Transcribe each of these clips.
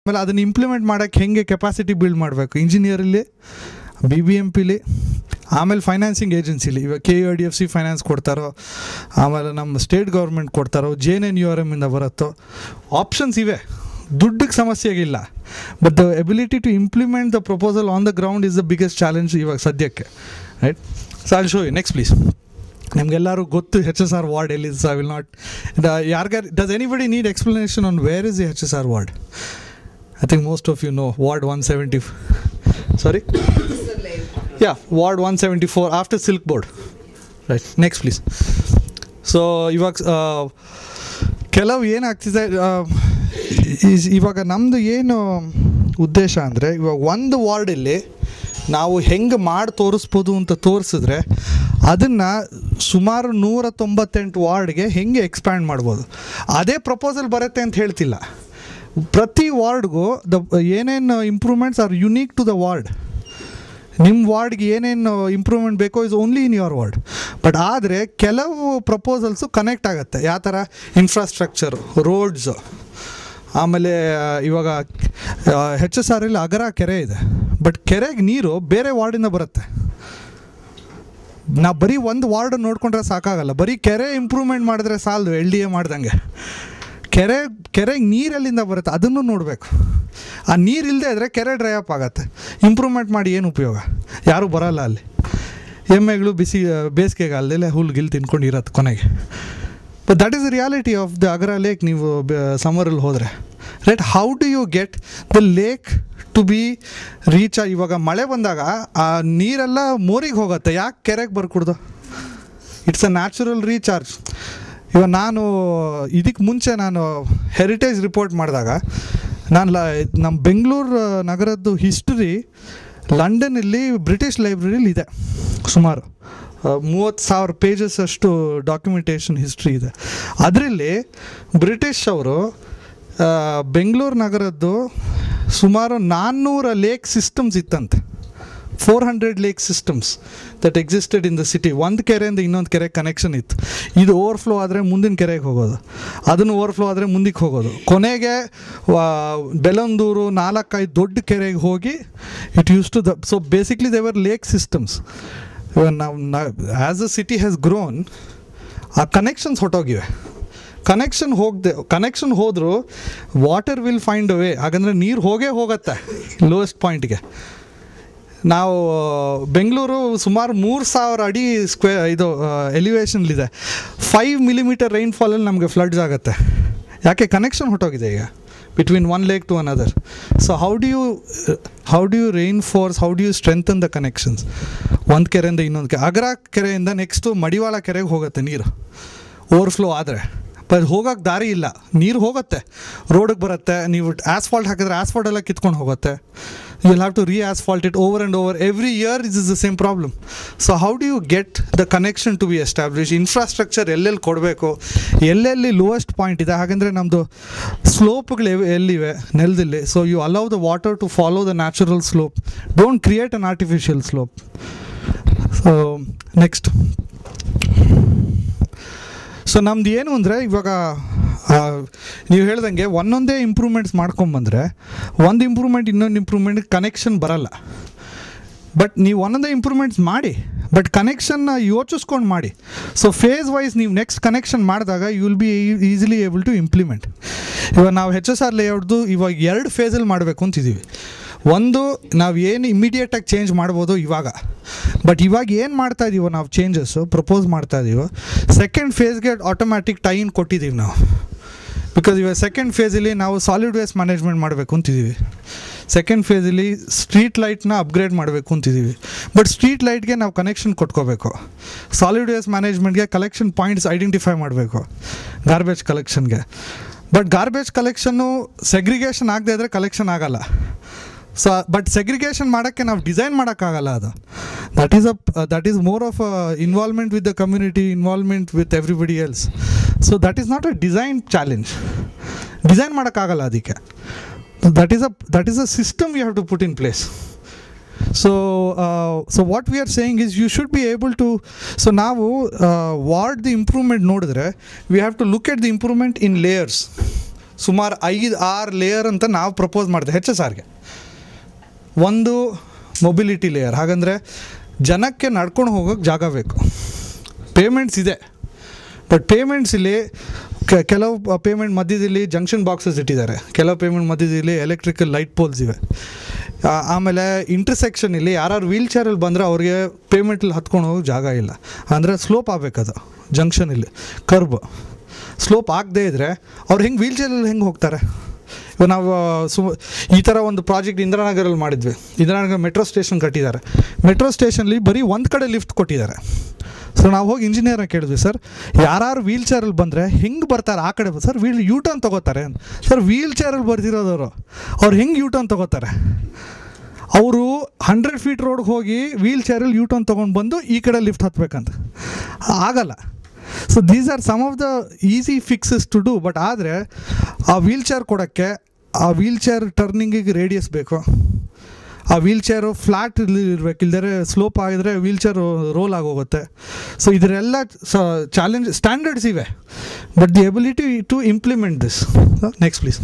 ಆಮೇಲೆ ಅದನ್ನು ಇಂಪ್ಲಿಮೆಂಟ್ ಮಾಡೋಕ್ಕೆ ಹೆಂಗೆ ಕೆಪಾಸಿಟಿ ಬಿಲ್ಡ್ ಮಾಡಬೇಕು ಇಂಜಿನಿಯರಲ್ಲಿ ಬಿ ಬಿ ಎಮ್ ಪಿಲಿ ಆಮೇಲೆ ಫೈನಾನ್ಸಿಂಗ್ ಏಜೆನ್ಸಿಲಿ ಇವಾಗ K U D F C finance ಕೊಡ್ತಾರೋ ಆಮೇಲೆ ನಮ್ಮ ಸ್ಟೇಟ್ ಗೌರ್ಮೆಂಟ್ ಕೊಡ್ತಾರೋ J N N U R ಎಮ್ಮಿಂದ ಬರುತ್ತೋ ಆಪ್ಷನ್ಸ್ ಇವೆ ದುಡ್ಡಿಗೆ ಸಮಸ್ಯೆಗಿಲ್ಲ but the ability to implement the proposal on the ground is the biggest challenge ಇವಾಗ ಸದ್ಯಕ್ಕೆ ರೈಟ್ ಸೊ ಅಲ್ಲಿ ಶೋ ಯು ನೆಕ್ಸ್ಟ್ ಪ್ಲೀಸ್ ನಿಮ್ಗೆಲ್ಲರೂ ಗೊತ್ತು ಹೆಚ್ ಎಸ್ ಆರ್ ವಾರ್ಡ್ ಎಲ್ಲಿ ಐ ವಿಲ್ ನಾಟ್ ಯಾರಿಗಾರು does anybody need explanation on where is the H S R ward I think most of you know ward one seventy sorry yeah ward one seventy four after Silk Board right next please so ಇವಾಗ ಆ, ಕೆಲವು ಏನಾಗ್ತಿದೆ ಆ, ಈ- ಇವಾಗ ನಮ್ಮದು ಏನು ಉದ್ದೇಶ ಅಂದರೆ ಇವಾಗ ಒಂದು ವಾರ್ಡಲ್ಲಿ ನಾವು ಹೆಂಗೆ ಮಾಡಿ ತೋರಿಸ್ಬೋದು ಅಂತ ತೋರಿಸಿದ್ರೆ ಅದನ್ನು ಸುಮಾರು ನೂರ ತೊಂಬತ್ತೆಂಟು ವಾರ್ಡ್ಗೆ ಹೆಂಗೆ ಎಕ್ಸ್ಪ್ಯಾಂಡ್ ಮಾಡ್ಬೋದು ಅದೇ ಪ್ರಪೋಸಲ್ ಬರುತ್ತೆ ಅಂತ ಹೇಳ್ತಿಲ್ಲ ಪ್ರತಿ ವಾರ್ಡ್ಗೂ ದ ಏನೇನು improvements are unique to the ward ನಿಮ್ಮ ವಾರ್ಡ್ಗೆ ಏನೇನು ಇಂಪ್ರೂವ್ಮೆಂಟ್ ಬೇಕೋ is only in your ward but ಆದರೆ ಕೆಲವು ಪ್ರಪೋಸಲ್ಸು ಕನೆಕ್ಟ್ ಆಗುತ್ತೆ ಯಾವ ಥರ ಇನ್ಫ್ರಾಸ್ಟ್ರಕ್ಚರ್ ರೋಡ್ಸು ಆಮೇಲೆ ಆ, ಇವಾಗ ಹೆಚ್ ಎಸ್ ಆರ್ ಇಲ್ಲಿ ಅಗರ ಕೆರೆ ಇದೆ ಬಟ್ ಕೆರೆಗೆ ನೀರು ಬೇರೆ ವಾರ್ಡಿಂದ ಬರುತ್ತೆ ನಾವು ಬರೀ ಒಂದು ವಾರ್ಡ್ ನೋಡ್ಕೊಂಡ್ರೆ ಸಾಕಾಗಲ್ಲ ಬರೀ ಕೆರೆ ಇಂಪ್ರೂವ್ಮೆಂಟ್ ಮಾಡಿದ್ರೆ ಸಾಲದು ಎಲ್ ಡಿ ಎ ಮಾಡ್ದಂಗೆ ಕೆರೆ ಕೆರೆಗೆ ನೀರೆಲ್ಲಿಂದ ಬರುತ್ತೆ ಅದನ್ನು ನೋಡಬೇಕು ಆ ನೀರು ಇಲ್ಲದೆ ಇದ್ದರೆ ಕೆರೆ ಡ್ರೈ ಅಪ್ ಆಗುತ್ತೆ ಇಂಪ್ರೂವ್ಮೆಂಟ್ ಮಾಡಿ ಏನು ಉಪಯೋಗ ಯಾರೂ ಬರಲ್ಲ ಅಲ್ಲಿ ಎಮ್ಮೆಗಳು ಬಿಸಿ ಬೇಸಿಗೆಗಾಲದಲ್ಲೇ ಹುಲ್ಲು ಗಿಲ್ ತಿನ್ಕೊಂಡು ಇರತ್ತೆ ಕೊನೆಗೆ but that is the reality of the Agara lake ನೀವು ಸಮರಲ್ಲಿ ಹೋದರೆ right how do you get the lake to be reach ಇವಾಗ ಮಳೆ ಬಂದಾಗ ಆ ನೀರೆಲ್ಲ ಮೋರಿಗೆ ಹೋಗುತ್ತೆ ಯಾಕೆ ಕೆರೆಗೆ ಬರ್ಕೊಡ್ದು ಇಟ್ಸ್ ಅ ನ್ಯಾಚುರಲ್ ರೀಚಾರ್ಜ್ ಇವಾಗ ನಾನು ಇದಕ್ಕೆ ಮುಂಚೆ ನಾನು ಹೆರಿಟೇಜ್ ರಿಪೋರ್ಟ್ ಮಾಡಿದಾಗ ನಾನು ಲ ನಮ್ಮ ಬೆಂಗಳೂರು ನಗರದ್ದು ಹಿಸ್ಟ್ರಿ ಲಂಡನಲ್ಲಿ ಬ್ರಿಟಿಷ್ ಲೈಬ್ರರಿಲಿ ಇದೆ ಸುಮಾರು ಮೂವತ್ತು ಸಾವಿರ ಪೇಜಸ್ ಅಷ್ಟು ಡಾಕ್ಯುಮೆಂಟೇಷನ್ ಹಿಸ್ಟ್ರಿ ಇದೆ ಅದರಲ್ಲಿ ಬ್ರಿಟಿಷ್ ಅವರು ಬೆಂಗಳೂರು ನಗರದ್ದು ಸುಮಾರು ನಾನ್ನೂರ ಲೇಕ್ ಸಿಸ್ಟಮ್ಸ್ ಇತ್ತಂತೆ four hundred lake systems that existed in the city ಒಂದು ಕೆರೆಯಿಂದ ಇನ್ನೊಂದು ಕೆರೆ ಕನೆಕ್ಷನ್ ಇತ್ತು ಇದು ಓವರ್ಫ್ಲೋ ಆದರೆ ಮುಂದಿನ ಕೆರೆಗೆ ಹೋಗೋದು ಅದನ್ನು ಓವರ್ಫ್ಲೋ ಆದರೆ ಮುಂದಕ್ಕೆ ಹೋಗೋದು ಕೊನೆಗೆ ವಾ- ಬೆಲಂದೂರು ನಾಲ್ಕೈದು ದೊಡ್ಡ ಕೆರೆಗೆ ಹೋಗಿ it use to the so basically their lake systems ನಾವು as a city has grown ಆ ಕನೆಕ್ಷನ್ಸ್ ಹೊಟ್ಟೋಗಿವೆ ಕನೆಕ್ಷನ್ ಹೋಗದೆ ಕನೆಕ್ಷನ್ ಹೋದರೂ water will find a way ಹಾಗಂದ್ರೆ ನೀರು ಹೋಗೇ ಹೋಗುತ್ತೆ ಲೋಯೆಸ್ಟ್ ಪಾಯಿಂಟ್ಗೆ ನಾವು ಬೆಂಗಳೂರು ಸುಮಾರು ಮೂರು ಸಾವಿರ ಅಡಿ ಸ್ಕ್ವೇ ಇದು ಎಲಿವೇಶನ್ಲಿದೆ ಫೈವ್ ಮಿಲಿಮೀಟರ್ ರೈನ್ಫಾಲಲ್ಲಿ ನಮಗೆ ಫ್ಲಡ್ಸ್ ಆಗುತ್ತೆ ಯಾಕೆ ಕನೆಕ್ಷನ್ ಹೊಟ್ಟೋಗಿದೆ ಈಗ between one lake to another so how do you how do you reinforce how do you strengthen the connections ಒಂದು ಕೆರೆಯಿಂದ ಇನ್ನೊಂದು ಕೆರೆ ಅಗ್ರ ಕೆರೆಯಿಂದ ನೆಕ್ಸ್ಟು ಮಡಿವಾಳ ಕೆರೆಗೆ ಹೋಗುತ್ತೆ ನೀರು ಓವರ್ಫ್ಲೋ ಆದರೆ ಬಟ್ ಹೋಗೋಕ್ಕೆ ದಾರಿ ಇಲ್ಲ ನೀರು ಹೋಗುತ್ತೆ ರೋಡಿಗೆ ಬರುತ್ತೆ ನೀವು ಆಸ್ಫಾಲ್ಟ್ ಹಾಕಿದ್ರೆ ಆಸ್ಫಾಲ್ಟ್ ಎಲ್ಲ ಕಿತ್ಕೊಂಡು ಹೋಗುತ್ತೆ you will have to re asphalt it over and over every year is is the same problem so how do you get the connection to be establish infrastructure ಎಲ್ಲೆಲ್ಲಿ ಕೊಡಬೇಕು ಎಲ್ಲೆಲ್ಲಿ ಲೋಯೆಸ್ಟ್ ಪಾಯಿಂಟ್ ಇದೆ ಹಾಗಂದರೆ ನಮ್ಮದು ಸ್ಲೋಪ್ಗಳು ಎವ್- ಎಲ್ಲಿವೆ ನೆಲದಲ್ಲಿ so you allow the water to follow the natural slope don't create an artificial slope so next so ನಮ್ದು ಏನು ಅಂದರೆ ಇವಾಗ ಆ, ನೀವು ಹೇಳ್ದಂಗೆ ಒಂದೊಂದೇ ಇಂಪ್ರೂವ್ಮೆಂಟ್ಸ್ ಮಾಡ್ಕೊಂಬಂದರೆ ಒಂದು ಇಂಪ್ರೂವ್ಮೆಂಟ್ ಇನ್ನೊಂದು ಇಂಪ್ರೂವ್ಮೆಂಟ್ ಕನೆಕ್ಷನ್ ಬರಲ್ಲ ಬಟ್ ನೀವು ಒಂದೊಂದೇ ಇಂಪ್ರೂವ್ಮೆಂಟ್ಸ್ ಮಾಡಿ ಬಟ್ ಕನೆಕ್ಷನ್ನ ಯೋಚಿಸ್ಕೊಂಡು ಮಾಡಿ ಸೊ ಫೇಸ್ ವೈಸ್ ನೀವು ನೆಕ್ಸ್ಟ್ ಕನೆಕ್ಷನ್ ಮಾಡಿದಾಗ you will be easily able to implement ಇವಾಗ ನಾವು ಹೆಚ್ ಎಸ್ ಆರ್ ಲೇಔಟ್ದು ಇವಾಗ ಎರಡು ಫೇಸಲ್ಲಿ ಮಾಡಬೇಕು ಅಂತಿದ್ದೀವಿ ಒಂದು ನಾವು ಏನು ಇಮಿಡಿಯೇಟಾಗಿ ಚೇಂಜ್ ಮಾಡ್ಬೋದು ಇವಾಗ ಬಟ್ ಇವಾಗ ಏನು ಮಾಡ್ತಾ ಇದೀವೋ ನಾವು ಚೇಂಜಸ್ಸು ಪ್ರಪೋಸ್ ಮಾಡ್ತಾ ಇದೀವೋ ಸೆಕೆಂಡ್ ಫೇಸ್ಗೆ ಆಟೋಮ್ಯಾಟಿಕ್ ಟೈನ್ ಕೊಟ್ಟಿದ್ದೀವಿ ನಾವು ಬಿಕಾಸ್ ಇವಾಗ ಸೆಕೆಂಡ್ ಫೇಸಲ್ಲಿ ನಾವು ಸಾಲಿಡ್ ವೇಸ್ಟ್ ಮ್ಯಾನೇಜ್ಮೆಂಟ್ ಮಾಡಬೇಕು ಅಂತಿದ್ದೀವಿ ಸೆಕೆಂಡ್ ಫೇಸಲ್ಲಿ ಸ್ಟ್ರೀಟ್ ಲೈಟ್ನ ಅಪ್ಗ್ರೇಡ್ ಮಾಡಬೇಕು ಅಂತಿದ್ದೀವಿ ಬಟ್ ಸ್ಟ್ರೀಟ್ ಲೈಟ್ಗೆ ನಾವು ಕನೆಕ್ಷನ್ ಕೊಟ್ಕೋಬೇಕು ಸಾಲಿಡ್ ವೇಸ್ಟ್ ಮ್ಯಾನೇಜ್ಮೆಂಟ್ಗೆ ಕಲೆಕ್ಷನ್ ಪಾಯಿಂಟ್ಸ್ ಐಡೆಂಟಿಫೈ ಮಾಡಬೇಕು ಗಾರ್ಬೇಜ್ ಕಲೆಕ್ಷನ್ಗೆ ಬಟ್ ಗಾರ್ಬೇಜ್ ಕಲೆಕ್ಷನ್ನು ಸೆಗ್ರಿಗೇಷನ್ ಆಗದೆ ಇದ್ದರೆ ಕಲೆಕ್ಷನ್ ಆಗಲ್ಲ ಸೊ ಬಟ್ ಸೆಗ್ರಿಗೇಷನ್ ಮಾಡೋಕ್ಕೆ ನಾವು ಡಿಸೈನ್ ಮಾಡೋಕ್ಕಾಗಲ್ಲ ಅದು that is a that is more of involvement with the community involvement with everybody else so that is not a design challenge design ಮಾಡೋಕ್ಕಾಗಲ್ಲ ಅದಕ್ಕೆ that is a that is a system you have to put in place so so what we are saying is you should be able to so ನಾವು ward the improvement ನೋಡಿದ್ರೆ we have to look at the improvement in layers ಸುಮಾರು ಐದು ಆರು layer ಅಂತ ನಾವು propose ಮಾಡಿದೆ H S ಆರ್ಗೆ ಒಂದು mobility layer ಹಾಗಂದರೆ ಜನಕ್ಕೆ ನಡ್ಕೊಂಡು ಹೋಗೋಕ್ಕೆ ಜಾಗ ಬೇಕು ಪೇಮೆಂಟ್ಸ್ ಇದೆ ಬಟ್ ಪೇಮೆಂಟ್ಸ್ ಇಲ್ಲಿ ಕೆ- ಕೆಲವು ಪೇಮೆಂಟ್ ಮಧ್ಯದಲ್ಲಿ ಜಂಕ್ಷನ್ ಬಾಕ್ಸಸ್ ಇಟ್ಟಿದ್ದಾರೆ ಕೆಲವು ಪೇಮೆಂಟ್ ಮಧ್ಯದಲ್ಲಿ ಎಲೆಕ್ಟ್ರಿಕಲ್ ಲೈಟ್ ಪೋಲ್ಸ್ ಇವೆ ಆ- ಆಮೇಲೆ ಇಂಟರ್ಸೆಕ್ಷನ್ ಇಲ್ಲಿ ಯಾರು ವೀಲ್ ಚೇರಲ್ಲಿ ಬಂದರೆ ಅವ್ರಿಗೆ ಪೇಮೆಂಟಲ್ಲಿ ಹತ್ಕೊಂಡು ಹೋಗೋಕೆ ಜಾಗ ಇಲ್ಲ ಅಂದರೆ ಸ್ಲೋಪ್ ಆಗಬೇಕದು ಜಂಕ್ಷನಲ್ಲಿ ಕರ್ಬ್ ಸ್ಲೋಪ್ ಆಗದೇ ಇದ್ದರೆ ಅವ್ರು ಹೆಂಗೆ ವೀಲ್ ಚೇರಲ್ಲಿ ಹೆಂಗೆ ಹೋಗ್ತಾರೆ ಇವಾಗ ನಾವು ಸು ಈ ಥರ ಒಂದು ಪ್ರಾಜೆಕ್ಟ್ ಇಂದಿರಾನಗರಲ್ಲಿ ಮಾಡಿದ್ವಿ ಇಂದಿರಾನಗರ ಮೆಟ್ರೋ ಸ್ಟೇಷನ್ ಕಟ್ಟಿದ್ದಾರೆ ಮೆಟ್ರೋ ಸ್ಟೇಷನ್ಲಿ ಬರೀ ಒಂದು ಕಡೆ ಲಿಫ್ಟ್ ಕೊಟ್ಟಿದ್ದಾರೆ ಸೊ ನಾವು ಹೋಗಿ ಇಂಜಿನಿಯರ್ನ ಕೇಳಿದ್ವಿ ಸರ್ ಯಾರು ವೀಲ್ ಚೇರಲ್ಲಿ ಬಂದರೆ ಹೆಂಗೆ ಬರ್ತಾರೆ ಆ ಕಡೆ ಸರ್ ವೀಲ್ ಯೂ ಟರ್ನ್ ತೊಗೋತಾರೆ ಸರ್ ವೀಲ್ ಚೇರಲ್ಲಿ ಬರ್ತಿರೋದವರು ಅವ್ರು ಹೆಂಗೆ ಯೂ ಟರ್ನ್ ತೊಗೋತಾರೆ ಅವರು ಹಂಡ್ರೆಡ್ ಫೀಟ್ ರೋಡ್ಗೆ ಹೋಗಿ ವೀಲ್ ಚೇರಲ್ಲಿ ಯೂ ಟರ್ನ್ ತೊಗೊಂಡು ಬಂದು ಈ ಕಡೆ ಲಿಫ್ಟ್ ಹತ್ಬೇಕಂತ ಆಗಲ್ಲ so these are some of the easy fixes to do but ಆದರೆ ಆ ವೀಲ್ ಚೇರ್ ಕೊಡೋಕ್ಕೆ ಆ ವೀಲ್ ಚೇರ್ ಟರ್ನಿಂಗಿಗೆ ರೇಡಿಯಸ್ ಬೇಕು ಆ ವೀಲ್ ಚೇರು ಫ್ಲ್ಯಾಟ್ ಇರಬೇಕು ಇಲ್ದರೆ ಸ್ಲೋಪ್ ಆಗಿದ್ರೆ ವೀಲ್ ಚೇರು ರೋಲ್ ಆಗೋಗುತ್ತೆ ಸೊ ಇದರೆಲ್ಲ ಚಾಲೆಂಜ್ ಸ್ಟ್ಯಾಂಡರ್ಡ್ಸ್ ಇವೆ but the ability to implement this next please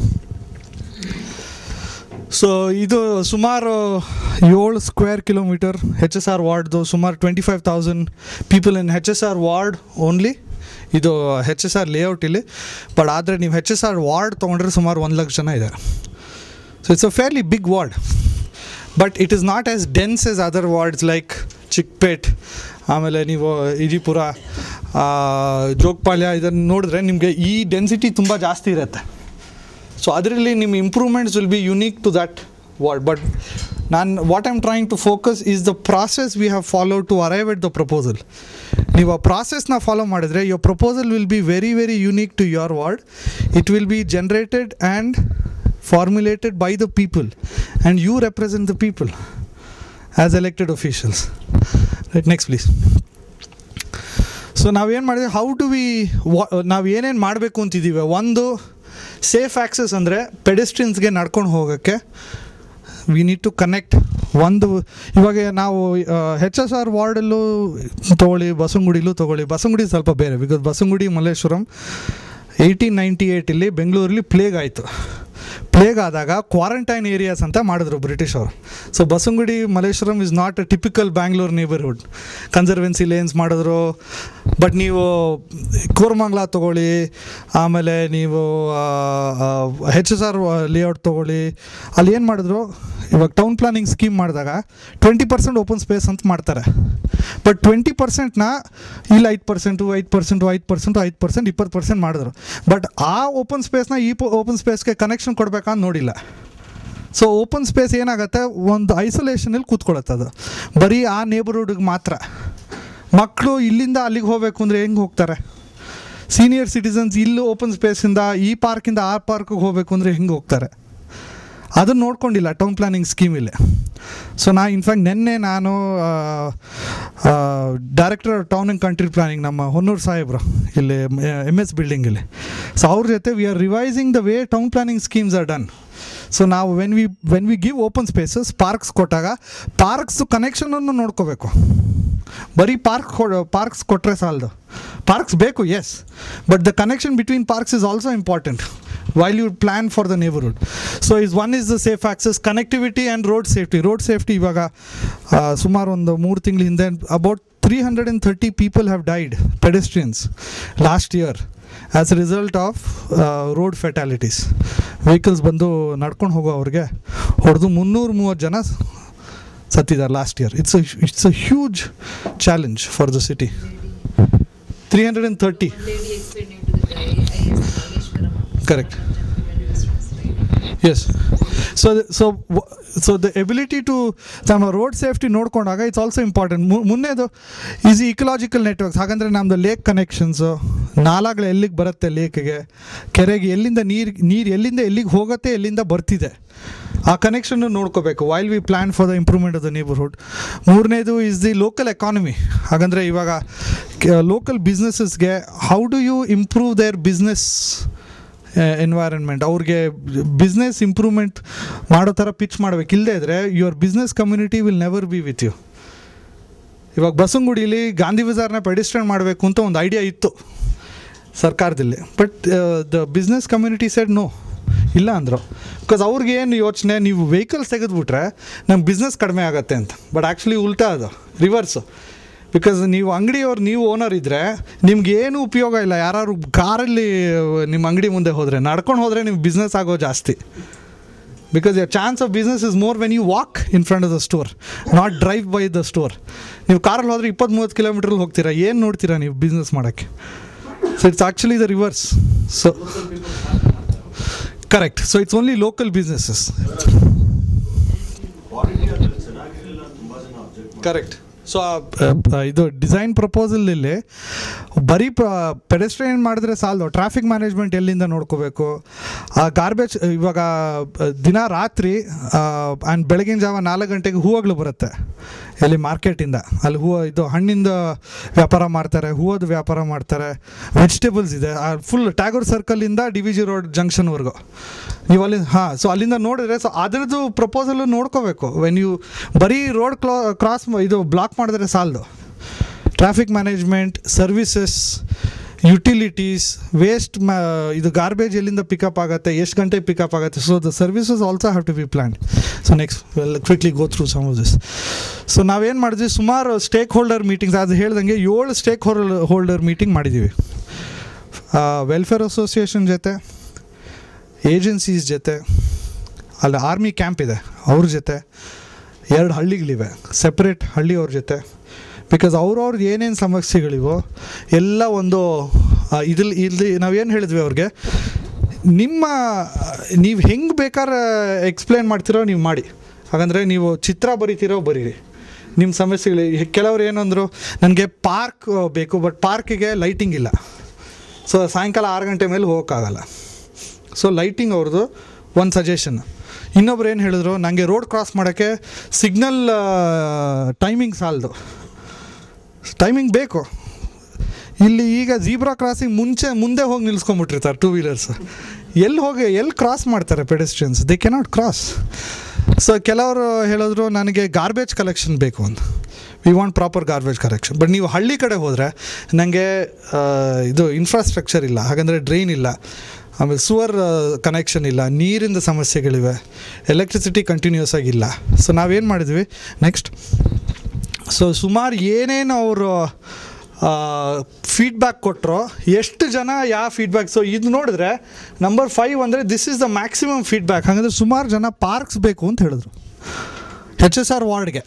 so ಇದು ಸುಮಾರು ಏಳು square kilometre H S R ವಾರ್ಡ್ದು ಸುಮಾರು twenty five thousand people in H S R ward only ಇದು ಹೆಚ್ ಎಸ್ ಆರ್ ಲೇಔಟ್ ಇಲ್ಲಿ but ಆದರೆ ನೀವು ಹೆಚ್ ಎಸ್ ಆರ್ ವಾರ್ಡ್ ತೊಗೊಂಡ್ರೆ ಸುಮಾರು ಒಂದು ಲಕ್ಷ ಜನ ಇದ್ದಾರೆ so it's a fairly big ward but it is not as dense as other wards like Chickpet ಆಮೇಲೆ ನೀವು ಇಜಿಪುರ ಆ, ಜೋಗಪಾಳ್ಯ ಇದನ್ನು ನೋಡಿದ್ರೆ ನಿಮಗೆ ಈ ಡೆನ್ಸಿಟಿ ತುಂಬ ಜಾಸ್ತಿ ಇರುತ್ತೆ ಸೊ ಅದರಲ್ಲಿ ನಿಮ್ಮ improvements will be unique to that ward but ನಾನು what I'm trying to focus is the process we have follow to arrive at the proposal ನೀವು ಆ ಪ್ರಾಸೆಸ್ನ ಫಾಲೋ ಮಾಡಿದರೆ your proposal will be very very unique to your ward it will be generated and formulated by the people and you represent the people as elected officials right next please so ನಾವೇನು ಮಾಡಿದ್ವಿ how do we ನಾವು ಏನೇನು ಮಾಡಬೇಕು ಅಂತಿದ್ದೀವಿ ಒಂದು safe access ಅಂದರೆ ಪೆಡೆಸ್ಟ್ರಿಯನ್ಸ್ಗೆ ನಡ್ಕೊಂಡು ಹೋಗೋಕ್ಕೆ we need to connect ಒಂದು ಇವಾಗ ನಾವು ಹೆಚ್ ಎಸ್ ಆರ್ ವಾರ್ಡಲ್ಲೂ ತೊಗೊಳ್ಳಿ ಬಸವನಗುಡಿಲೂ ತೊಗೊಳ್ಳಿ ಬಸವನಗುಡಿ ಸ್ವಲ್ಪ ಬೇರೆ because Basavanagudi Malleshwaram eighteen ninety ಏಯ್ಟಲ್ಲಿ ಬೆಂಗಳೂರಲ್ಲಿ ಪ್ಲೇಗ್ ಆಯಿತು ಪ್ಲೇಗ್ ಆದಾಗ ಕ್ವಾರಂಟೈನ್ ಏರಿಯಾಸ್ ಅಂತ ಮಾಡಿದ್ರು ಬ್ರಿಟಿಷ್ ಅವರು so Basavanagudi Malleshwaram is not a typical Bangalore neighbourhood conservancy lanes ಮಾಡಿದ್ರು ಬಟ್ ನೀವು ಕೋರ್ಮಂಗ್ಲಾ ತೊಗೊಳ್ಳಿ ಆಮೇಲೆ ನೀವು ಹೆಚ್ ಎಸ್ ಆರ್ ಲೇಔಟ್ ತೊಗೊಳ್ಳಿ ಅಲ್ಲಿ ಏನು ಮಾಡಿದ್ರು ಇವಾಗ ಟೌನ್ ಪ್ಲಾನಿಂಗ್ ಸ್ಕೀಮ್ ಮಾಡಿದಾಗ ಟ್ವೆಂಟಿ ಪರ್ಸೆಂಟ್ ಓಪನ್ ಸ್ಪೇಸ್ ಅಂತ ಮಾಡ್ತಾರೆ ಬಟ್ ಟ್ವೆಂಟಿ ಪರ್ಸೆಂಟ್ನ ಇಲ್ಲಿ ಐದು ಪರ್ಸೆಂಟು ಐದು ಪರ್ಸೆಂಟು ಐದು ಪರ್ಸೆಂಟು ಐದು ಪರ್ಸೆಂಟ್ ಇಪ್ಪತ್ತು ಪರ್ಸೆಂಟ್ ಮಾಡಿದ್ರು ಬಟ್ ಆ ಓಪನ್ ಸ್ಪೇಸ್ನ ಈ ಓಪನ್ ಸ್ಪೇಸ್ಗೆ ಕನೆಕ್ಷನ್ ಕೊಡಬೇಕಂತ ನೋಡಿಲ್ಲ ಸೊ ಓಪನ್ ಸ್ಪೇಸ್ ಏನಾಗುತ್ತೆ ಒಂದು ಐಸೋಲೇಷನಲ್ಲಿ ಕೂತ್ಕೊಳ್ಳುತ್ತೆ ಅದು ಬರೀ ಆ ನೇಬರ್ಹುಡ್ಗೆ ಮಾತ್ರ ಮಕ್ಕಳು ಇಲ್ಲಿಂದ ಅಲ್ಲಿಗೆ ಹೋಗಬೇಕು ಅಂದರೆ ಹೆಂಗೆ ಹೋಗ್ತಾರೆ ಸೀನಿಯರ್ ಸಿಟಿಸನ್ಸ್ ಇಲ್ಲಿ ಓಪನ್ ಸ್ಪೇಸಿಂದ ಈ ಪಾರ್ಕಿಂದ ಆ ಪಾರ್ಕಿಗೆ ಹೋಗಬೇಕು ಅಂದರೆ ಹೆಂಗೆ ಹೋಗ್ತಾರೆ ಅದನ್ನು ನೋಡ್ಕೊಂಡಿಲ್ಲ ಟೌನ್ ಪ್ಲಾನಿಂಗ್ ಸ್ಕೀಮಿಲ್ಲಿ ಸೊ ನಾ ಇನ್ಫ್ಯಾಕ್ಟ್ ನಿನ್ನೆ ನಾನು director town and country planning ನಮ್ಮ ಹೊನ್ನೂರು ಸಾಹೇಬ್ರು ಇಲ್ಲಿ ಎಮ್ ಎಸ್ ಬಿಲ್ಡಿಂಗಲ್ಲಿ ಸೊ ಅವ್ರ ಜೊತೆ we are revising the way town planning schemes are done so ನಾವು when we when we give open spaces parks ಕೊಟ್ಟಾಗ ಪಾರ್ಕ್ಸ್ ಕನೆಕ್ಷನನ್ನು ನೋಡ್ಕೋಬೇಕು ಬರೀ ಪಾರ್ಕ್ ಪಾರ್ಕ್ಸ್ ಕೊಟ್ಟರೆ ಸಾಲದು ಪಾರ್ಕ್ಸ್ ಬೇಕು yes but the connection between parks is also important while you plan for the neighbourhood so is one is the safe access connectivity and road safety road safety ಇವಾಗ ಆ, ಸುಮಾರು ಒಂದು ಮೂರು ತಿಂಗಳ ಹಿಂದೆ about three hundred and thirty people have died pedestrians last year as a result of road fatalities vehicles ಬಂದು ನಡ್ಕೊಂಡು ಹೋಗೋ ಅವ್ರಿಗೆ ಹೊಡೆದು ಮುನ್ನೂರು ಮೂವತ್ತು ಜನ ಸತ್ತಿದ್ದಾರೆ last year it's it's a huge challenge for the city three hundred and thirty lady explaining to the guy, I is Nageshwaram. Correct. Yes so so so the ability to ನಮ್ಮ ರೋಡ್ ಸೇಫ್ಟಿ ನೋಡ್ಕೊಂಡಾಗ it's also important ಮುನ್ನೆದು is ecological networks ಹಾಗಂದರೆ ನಮ್ಮದು lake connections ನಾಲಾಗಳು ಎಲ್ಲಿಗೆ ಬರುತ್ತೆ ಲೇಕ್ಗೆ ಕೆರೆಗೆ ಎಲ್ಲಿಂದ ನೀರು ನೀರು ಎಲ್ಲಿಂದ ಎಲ್ಲಿಗೆ ಹೋಗುತ್ತೆ ಎಲ್ಲಿಂದ ಬರ್ತಿದೆ ಆ ಕನೆಕ್ಷನ್ನು ನೋಡ್ಕೋಬೇಕು while we plan for the improvement of the neighbourhood ಮೂರನೇದು ಇಸ್ ದಿ ಲೋಕಲ್ ಎಕಾನಮಿ ಹಾಗಂದರೆ ಇವಾಗ ಲೋಕಲ್ ಬಿಸ್ನೆಸಸ್ಗೆ how do you improve their business environment ಅವ್ರಿಗೆ ಬಿಸ್ನೆಸ್ ಇಂಪ್ರೂವ್ಮೆಂಟ್ ಮಾಡೋ ಥರ ಪಿಚ್ ಮಾಡಬೇಕು ಇಲ್ಲದೇ ಇದ್ದರೆ your business community will never be with you ಇವಾಗ ಬಸವನಗುಡಿಲಿ ಗಾಂಧಿ ಬಜಾರ್ನ ಪೆಡಿಸ್ಟ್ರೇನ್ ಮಾಡಬೇಕು ಅಂತ ಒಂದು ಐಡಿಯಾ ಇತ್ತು ಸರ್ಕಾರದಲ್ಲಿ but the business community side no ಇಲ್ಲ ಅಂದರು ಬಿಕಾಸ್ ಅವ್ರಿಗೆ ಏನು ಯೋಚನೆ ನೀವು ವೆಹಿಕಲ್ಸ್ ತೆಗೆದುಬಿಟ್ರೆ ನಮ್ಮ ಬಿಸ್ನೆಸ್ ಕಡಿಮೆ ಆಗುತ್ತೆ ಅಂತ ಬಟ್ ಆ್ಯಕ್ಚುಲಿ ಉಲ್ಟಾ ಅದು ರಿವರ್ಸು ಬಿಕಾಸ್ ನೀವು ಅಂಗಡಿಯವ್ರು ನೀವು ಓನರ್ ಇದ್ದರೆ ನಿಮ್ಗೆ ಏನು ಉಪಯೋಗ ಇಲ್ಲ ಯಾರು ಕಾರಲ್ಲಿ ನಿಮ್ಮ ಅಂಗಡಿ ಮುಂದೆ ಹೋದರೆ ನಡ್ಕೊಂಡು ಹೋದರೆ ನೀವು ಬಿಸ್ನೆಸ್ ಆಗೋ ಜಾಸ್ತಿ because your chance of business is more when you walk in front of the store not drive by the store ನೀವು ಕಾರಲ್ಲಿ ಹೋದರೆ ಇಪ್ಪತ್ತು ಮೂವತ್ತು ಕಿಲೋಮೀಟ್ರಲ್ಲಿ ಹೋಗ್ತೀರಾ ಏನು ನೋಡ್ತೀರಾ ನೀವು ಬಿಸ್ನೆಸ್ ಮಾಡೋಕ್ಕೆ so it's actually the reverse so correct so it's only local businesses correct so ಇದು ಡಿಸೈನ್ ಪ್ರಪೋಸಲಲ್ಲಿ ಬರೀ ಪೆಡೆಸ್ಟ್ರಿಯನ್ ಮಾಡಿದ್ರೆ ಸಾಲದು ಟ್ರಾಫಿಕ್ ಮ್ಯಾನೇಜ್ಮೆಂಟ್ ಎಲ್ಲಿಂದ ನೋಡ್ಕೋಬೇಕು ಆ ಗಾರ್ಬೇಜ್ ಇವಾಗ ಆ, ದಿನ ರಾತ್ರಿ ಆ್ಯಂಡ್ ಬೆಳಗಿನ ಜಾವ ನಾಲ್ಕು ಗಂಟೆಗೆ ಹೂವುಗಳು ಬರುತ್ತೆ ಎಲ್ಲಿ ಮಾರ್ಕೆಟಿಂದ ಅಲ್ಲಿ ಹೂವು ಇದು ಹಣ್ಣಿಂದ ವ್ಯಾಪಾರ ಮಾಡ್ತಾರೆ ಹೂವದ ವ್ಯಾಪಾರ ಮಾಡ್ತಾರೆ ವೆಜಿಟೇಬಲ್ಸ್ ಇದೆ ಫುಲ್ ಟ್ಯಾಗೋರ್ ಸರ್ಕಲಿಂದ ಡಿ ವಿ ಜಿ ರೋಡ್ ಜಂಕ್ಷನ್ವರೆಗೂ ನೀವು ಅಲ್ಲಿ ಹಾಂ ಸೊ ಅಲ್ಲಿಂದ ನೋಡಿದ್ರೆ ಸೊ ಅದರದ್ದು ಪ್ರಪೋಸಲ್ ನೋಡ್ಕೋಬೇಕು ವೆನ್ ಯು ಬರೀ ರೋಡ್ ಕ್ಲಾ ಕ್ರಾಸ್ ಇದು ಬ್ಲಾಕ್ ಮಾಡಿದ್ರೆ ಸಾಲದು traffic management services utilities waste ಮ್ಯಾ ಇದು ಗಾರ್ಬೇಜ್ ಎಲ್ಲಿಂದ ಪಿಕಪ್ ಆಗುತ್ತೆ ಎಷ್ಟು ಗಂಟೆಗೆ ಪಿಕಪ್ ಆಗುತ್ತೆ so the services also have to be plan so next well quickly go through some of this so ನಾವೇನು ಮಾಡಿದ್ವಿ ಸುಮಾರು ಸ್ಟೇಕ್ ಹೋಲ್ಡರ್ ಮೀಟಿಂಗ್ಸ್ ಅದು ಹೇಳ್ದಂಗೆ ಏಳು ಸ್ಟೇಕ್ ಹೋಲ್ ಹೋಲ್ಡರ್ ಮೀಟಿಂಗ್ ಮಾಡಿದ್ದೀವಿ ವೆಲ್ಫೇರ್ ಅಸೋಸಿಯೇಷನ್ ಜೊತೆ ಏಜೆನ್ಸೀಸ್ ಜೊತೆ ಅಲ್ಲಿ ಆರ್ಮಿ ಕ್ಯಾಂಪ್ ಇದೆ ಅವ್ರ ಜೊತೆ ಎರಡು ಹಳ್ಳಿಗಳಿವೆ ಸೆಪ್ರೇಟ್ ಹಳ್ಳಿಯವ್ರ ಜೊತೆ ಬಿಕಾಸ್ ಅವ್ರವ್ರದ್ದು ಏನೇನು ಸಮಸ್ಯೆಗಳಿವೋ ಎಲ್ಲ ಒಂದು ಆ, ಇದ್ರಲ್ಲಿ ಇಲ್ಲಿ ನಾವೇನು ಹೇಳಿದ್ವಿ ಅವ್ರಿಗೆ ನಿಮ್ಮ ನೀವು ಹೆಂಗೆ ಬೇಕಾದ್ರೆ ಎಕ್ಸ್ಪ್ಲೇನ್ ಮಾಡ್ತಿರೋ ನೀವು ಮಾಡಿ ಹಾಗಂದರೆ ನೀವು ಚಿತ್ರ ಬರಿತೀರೋ ಬರೀರಿ ನಿಮ್ಮ ಸಮಸ್ಯೆಗಳು ಕೆಲವ್ರು ಏನಂದರು ನನಗೆ ಪಾರ್ಕ್ ಬೇಕು ಬಟ್ ಪಾರ್ಕಿಗೆ ಲೈಟಿಂಗ್ ಇಲ್ಲ ಸೊ ಸಾಯಂಕಾಲ ಆರು ಗಂಟೆ ಮೇಲೆ ಹೋಗೋಕ್ಕಾಗಲ್ಲ ಸೊ ಲೈಟಿಂಗ್ ಅವ್ರದ್ದು ಒಂದು ಸಜೆಷನ್ ಇನ್ನೊಬ್ರು ಏನು ಹೇಳಿದ್ರು ನನಗೆ ರೋಡ್ ಕ್ರಾಸ್ ಮಾಡೋಕ್ಕೆ ಸಿಗ್ನಲ್ ಟೈಮಿಂಗ್ ಸಾಲದು ಟೈಮಿಂಗ್ ಬೇಕು ಇಲ್ಲಿ ಈಗ ಜೀಬ್ರಾ ಕ್ರಾಸಿಂಗ್ ಮುಂಚೆ ಮುಂದೆ ಹೋಗಿ ನಿಲ್ಸ್ಕೊಂಬಿಟ್ಟಿರ್ತಾರೆ ಟೂ ವೀಲರ್ಸ್ ಎಲ್ಲಿ ಹೋಗಿ ಎಲ್ಲಿ ಕ್ರಾಸ್ ಮಾಡ್ತಾರೆ pedestrians they cannot cross so ಕೆಲವರು ಹೇಳಿದ್ರು ನನಗೆ ಗಾರ್ಬೇಜ್ ಕಲೆಕ್ಷನ್ ಬೇಕು ಅಂತ we want proper garbage collection but ನೀವು ಹಳ್ಳಿ ಕಡೆ ಹೋದರೆ ನನಗೆ ಇದು ಇನ್ಫ್ರಾಸ್ಟ್ರಕ್ಚರ್ ಇಲ್ಲ ಹಾಗಂದರೆ ಡ್ರೈನ್ ಇಲ್ಲ ಆಮೇಲೆ ಸುವರ್ ಕನೆಕ್ಷನ್ ಇಲ್ಲ ನೀರಿಂದ ಸಮಸ್ಯೆಗಳಿವೆ ಎಲೆಕ್ಟ್ರಿಸಿಟಿ ಕಂಟಿನ್ಯೂಸ್ ಆಗಿಲ್ಲ ಸೊ ನಾವೇನು ಮಾಡಿದ್ವಿ ನೆಕ್ಸ್ಟ್ ಸೊ ಸುಮಾರು ಏನೇನು ಅವರು ಫೀಡ್ಬ್ಯಾಕ್ ಕೊಟ್ಟರು ಎಷ್ಟು ಜನ ಯಾವ ಫೀಡ್ಬ್ಯಾಕ್ ಸೊ ಇದು ನೋಡಿದ್ರೆ ನಂಬರ್ ಫೈವ್ ಅಂದರೆ this is the maximum feedback ಹಾಗಂದ್ರೆ ಸುಮಾರು ಜನ ಪಾರ್ಕ್ಸ್ ಬೇಕು ಅಂತ ಹೇಳಿದ್ರು ಎಚ್ ಎಸ್ ಆರ್ ವಾರ್ಡ್ಗೆ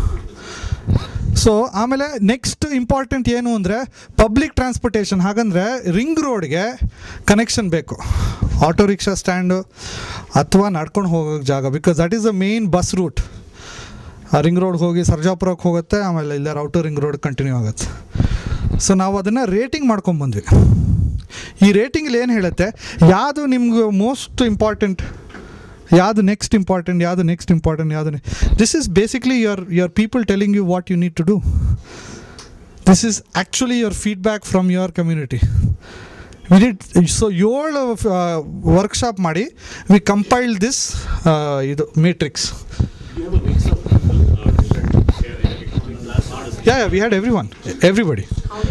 ಸೊ ಆಮೇಲೆ ನೆಕ್ಸ್ಟ್ ಇಂಪಾರ್ಟೆಂಟ್ ಏನು ಅಂದರೆ ಪಬ್ಲಿಕ್ ಟ್ರಾನ್ಸ್ಪೋರ್ಟೇಷನ್ ಹಾಗಂದರೆ ರಿಂಗ್ ರೋಡ್ಗೆ ಕನೆಕ್ಷನ್ ಬೇಕು ಆಟೋ ರಿಕ್ಷಾ ಸ್ಟ್ಯಾಂಡು ಅಥವಾ ನಡ್ಕೊಂಡು ಹೋಗೋಕ್ಕೆ ಜಾಗ because that is the main bus route ring road ಹೋಗಿ ಸರ್ಜಾಪುರಕ್ಕೆ ಹೋಗುತ್ತೆ ಆಮೇಲೆ ಇಲ್ಲ ಔಟರ್ ರಿಂಗ್ ರೋಡ್ ಕಂಟಿನ್ಯೂ ಆಗುತ್ತೆ ಸೊ ನಾವು ಅದನ್ನು ರೇಟಿಂಗ್ ಮಾಡ್ಕೊಂಬಂದ್ವಿ ಈ ರೇಟಿಂಗಲ್ಲಿ ಏನು ಹೇಳುತ್ತೆ ಯಾವುದು ನಿಮ್ಗೆ ಮೋಸ್ಟ್ ಇಂಪಾರ್ಟೆಂಟ್ ಯಾವುದು ನೆಕ್ಸ್ಟ್ ಇಂಪಾರ್ಟೆಂಟ್ ಯಾವುದು ನೆಕ್ಸ್ಟ್ ಇಂಪಾರ್ಟೆಂಟ್ ಯಾವುದು this is basically your your people telling you what you need to do this is actually your feedback from your community we did so ಏಳು workshop ಮಾಡಿ we compiled this ಇದು metrics Yeah, yeah, we had everyone, everybody.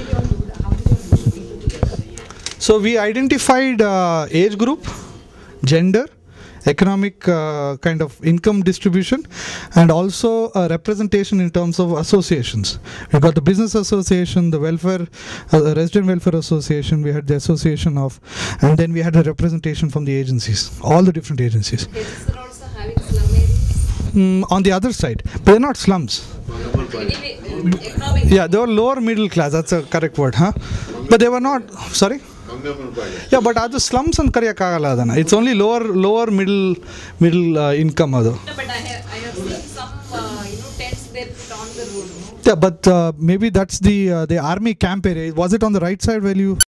So we identified uh, age group, gender, economic uh, kind of income distribution, and also uh, representation in terms of associations. We got the business association, the welfare, uh, resident welfare association. We had the association of, and then we had a representation from the agencies, all the different agencies. Heads are also having slum areas. Mm, on the other side, but they're not slums. Anyway, uh, economic. Yeah, they were lower middle class. That's a correct word, huh? But they were not. Sorry. Yeah but ಅದು slums ಅಂತ ಕರೆಯೋಕ್ಕಾಗಲ್ಲ ಅದನ್ನು it's only lower lower middle middle income ಅದು No, but I have, I have seen some, uh, you know, tents they put on the road. No? But maybe that's the the army camp area was it on the right side well you